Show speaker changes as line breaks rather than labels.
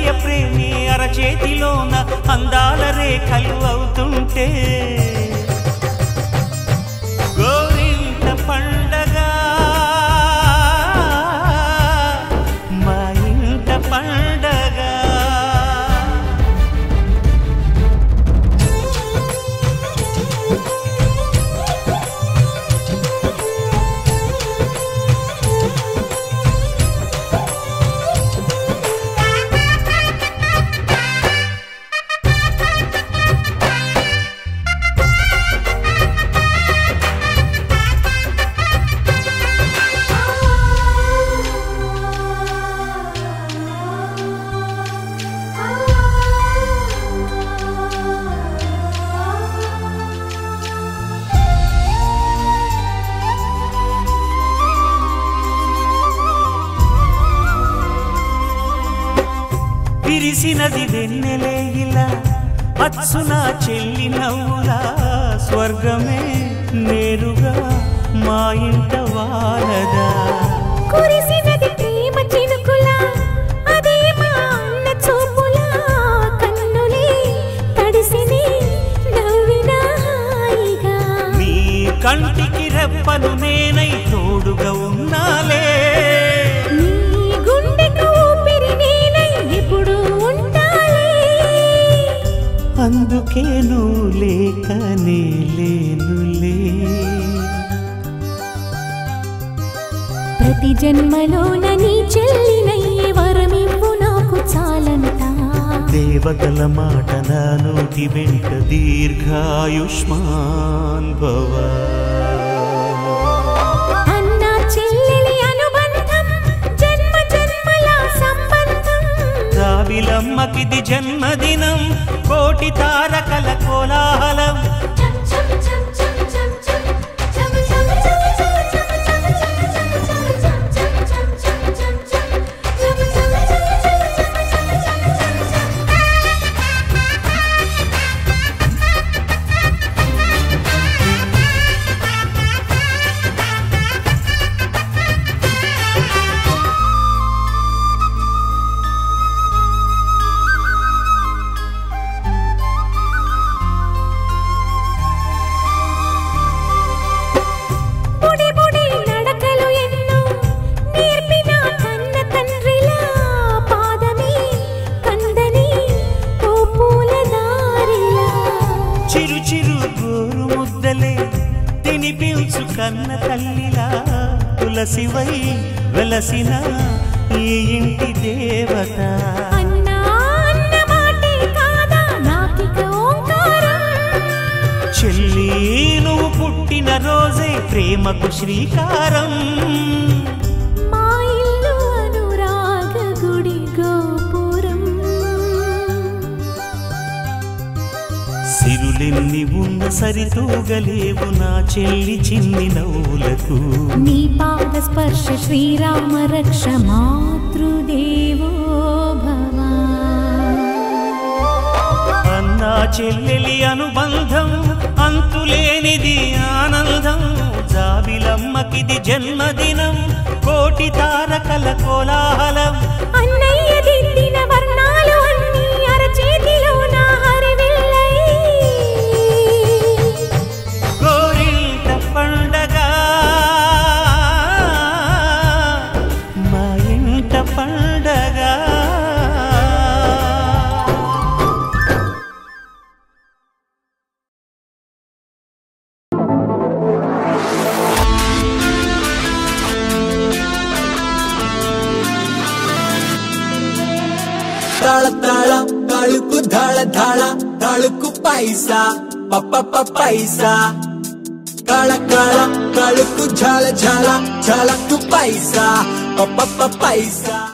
అన్నయ్య ప్రేమి అరచేతిలోన అందాల రేఖలు అవుతుంటే గోరింట పండగ మా ఇంట పండగ విరిసినది వెన్నెలే ఇలా అచ్చున చెల్లి నవ్వులా స్వర్గమే నేరుగా మా ఇంట వాలదా
కురిసినది ప్రేమ చినుకులా అదే మా అన్న చూపులా కన్నులే తడిసిని నవ్విన హాయిగా
నీ కంటికి రెప్పను నేనై తోడుగా ఉన్నాలే
నీ గుండెకు ఊపిరి నేనై ఎప్పుడు ఉంటాలే
అందుకే నువ్వు లేకనే లేనులే
ప్రతి జన్మలోన నీ చెల్లినయ్యే వరమివ్వు నాకు చాలంతా
దేవతల మాట నా నోటి వెంట దీర్ఘాయుష్మాన్ భవ
అన్న చెల్లెలి అనుబంధం జన్మ జన్మల సంబంధం
రావిలమ్మకిది జన్మదినం కోటి తారకల కోలాహలం
బుడి బుడి నడకలు ఎన్నో నేర్పిన కన్న తండ్రిలా పాదమే కందని ఓ పూల దారిలా
చిరు చిరు గోరు ముద్దలే తినిపించు కన్న తల్లిలా తులసివై వెలసిన ఈ ఇంటి దేవత
అన్నా అన్న మాటే కాదా నాకిక ఓంకారం
చెల్లి నువ్వు పుట్టిన రోజే ప్రేమకు శ్రీకారం
మా ఇల్లు అనురాగ గుడి గోపురం
సిరులెన్ని ఉన్న సరితూగలేవు నా చెల్లి చిన్ని నవ్వులకు
నీ పాద స్పర్శ శ్రీరామ రక్ష మాతృదేవో భవ
అన్నా చెల్లెలి అనుబంధం అంతులేనిది ఆనందం జాబిలమ్మకిది జన్మదినం కోటి తారకల కోలాహలం
అన్నయ్య దిద్దిన వర్ణాలు అన్నీ అరచేతిలో నా హరివిల్లై
గోరింట పండగ మా ఇంట పండగ
ತಾಳ ತಾಳ ತಾಳುಕು ಧಾಳ ಧಾಳ ತಾಳುಕು ಪೈಸ ಪಪ್ಪ ಪ ಪೈಸ ಕಾಳ ಕಾಳ ಕಾಳುಕು ಝಾಳ ಝಾಳ ಝಾಳಕು ಪೈಸ ಪಪ್ಪ ಪ ಪೈಸ